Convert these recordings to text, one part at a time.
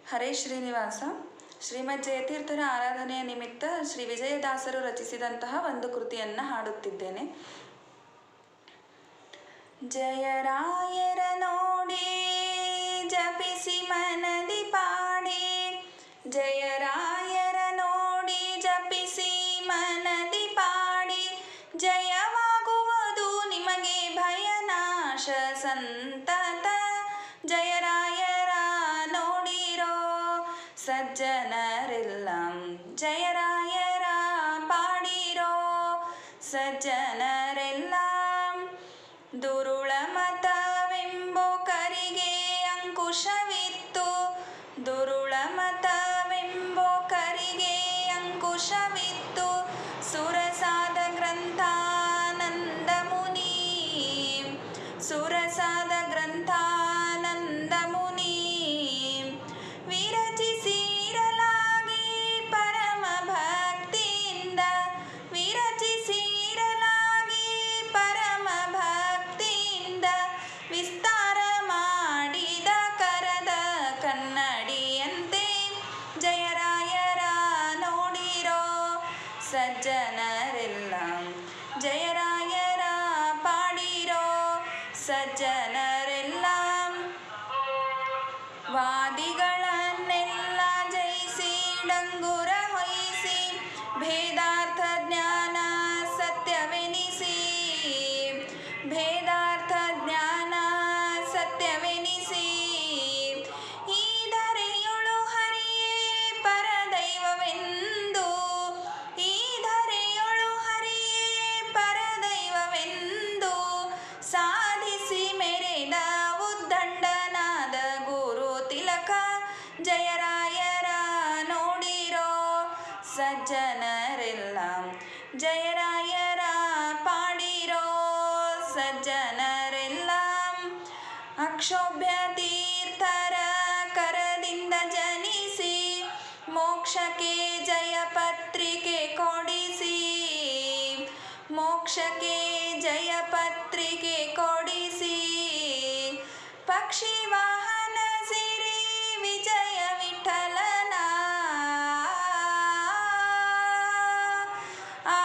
ಹರೇ ಶ್ರೀನಿವಾಸ ಶ್ರೀಮದ್ ಜಯತೀರ್ಥರ ಆರಾಧನೆಯ ನಿಮಿತ್ತ ಶ್ರೀ ವಿಜಯದಾಸರು ರಚಿಸಿದಂತಹ ಒಂದು ಕೃತಿಯನ್ನು ಹಾಡುತ್ತಿದ್ದೇನೆ ಜಯರಾಯರ ನೋಡಿ ಜಪಿಸಿ ಮನದಿ ಪಾಡಿ ಜಯರಾಯರ ನೋಡಿ ಜಪಿಸಿ ಮನದಿ ಪಾಡಿ ಜಯವಾಗುವುದು ನಿಮಗೆ ಭಯನಾಶ ಸಂತತ ಜಯರಾಯರ ನೋಡಿರೋ ಸಜ್ಜನರೆಲ್ಲ ಜಯರಾಯರ ಪಾಡಿರೋ ಸಜ್ಜನರೆಲ್ಲ ದುರುಳ ಮತವೆಂಬೋ ಕರಿಗೆ ಅಂಕುಶವಿತ್ತು ದುರುಳ ಮತವೆಂಬೋ ಕರಿಗೆ ಅಂಕುಶವಿತ್ತು ಸುರಸಾದ ಗ್ರಂಥಾನಂದ ಮುನಿ ಸುರಸಾದ ಗ್ರಂಥಾನಂದ ಮುನಿ ವಿರಚಿಸಿರಲಾಗಿ ಪರಮ ಭಕ್ತಿಯಿಂದ ವಿರಚಿಸಿರಲಾಗಿ ಪರಮ ಭಕ್ತಿಯಿಂದ ವಿಸ್ತಾರ ಮಾಡಿದ ಕರದ ಕನ್ನಡಿಯಂತೆ ಜಯರಾಯರ ನೋಡಿರೋ ಸಜ್ಜನರೆಲ್ಲ ಜಯರಾಯರ ಪಾಡಿರೋ ಸಜ್ಜನರೆಲ್ಲ ವಾದಿಗಳನ್ನೆಲ್ಲ ಜಯಿಸಿ ಡಂಗುರ ಹೊಯ್ಸಿ ಭೇದಾರ್ಥ ಜ್ಞಾನ ಸತ್ಯವೆನಿಸಿ ಭೇದಾರ್ಥ ಜ್ಞಾನ ಸತ್ಯವೆನಿಸಿ ಈ ಧರೆಯೊಳು ಹರಿಯೇ ಪರದೈವವೆಂದು ಈ ಧರೆಯೊಳು ಹರಿಯೇ ಪರದೈವವೆಂದು ಸಾಧಿಸಿ ಮೆರೆದ ಉದ್ದಂಡನಾದ ಗುರು ತಿಲಕ ಜಯರಾಯರ ನೋಡಿರೋ ಸಜ್ಜನರೆಲ್ಲ ಜಯರಾಯರ ಪಾಡಿರೋ ಸಜ್ಜನರೆಲ್ಲ ಅಕ್ಷೋಭ್ಯ ತೀರ್ಥರ ಕರದಿಂದ ಜನಿಸಿ ಮೋಕ್ಷಕ್ಕೆ ಜಯ ಪತ್ರಿಕೆ ಕೊಡಿಸಿ ಮೋಕ್ಷಕ್ಕೆ ಜಯ ಪತ್ರಿಕೆ ಕೊಡಿಸಿ ಪಕ್ಷಿ ವಾಹನ ಸಿರಿ ವಿಜಯ ವಿಠಲನ ಆ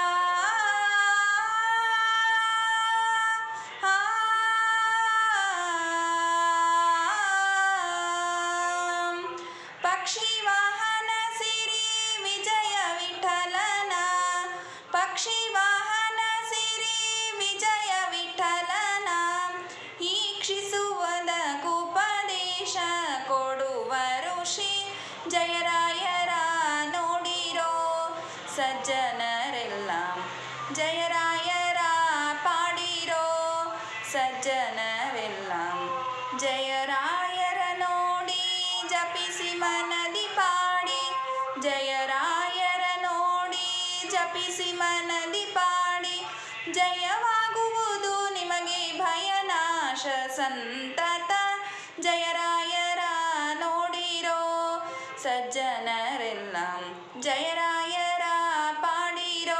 ಪಕ್ಷಿ ವಾಹನ ಸಿರಿ ವಿಜಯ ವಿಠಲನ ಪಕ್ಷಿ ವಾಹನ ಸಿರಿ ವಿಜಯ ವಿಠಲನ ಈಕ್ಷಿಸುವುದಕ್ಕುಪದೇಶ ಕೊಡುವ ಋಷಿ ಜಯರಾಯರ ನೋಡಿರೋ ಸಜ್ಜನರೆಲ್ಲ ಜಯರಾಯರ ಪಾಡಿರೋ ಸಜ್ಜನರೆಲ್ಲ ಜಯರಾಯರ ನೋಡಿ ಜಪಿಸಿ ಮನದಿ ಪಾಡಿ ಜಯರಾಯರ ನೋಡಿ ಜಪಿಸಿ ಮನದಿ ಪಾಡಿ ಜಯವಾಗುವುದು ನಿಮಗೆ ಭಯನಾಶ ಸಂತತ ಜಯರಾಯರ ನೋಡಿರೋ ಸಜ್ಜನರೆಲ್ಲ ಜಯರಾಯರ ಪಾಡಿರೋ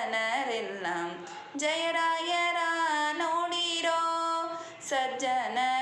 ಸಜ್ಜನರೆಲ್ಲ ಜಯರಾಯರ ನೋಡಿರೋ ಸಜ್ಜನ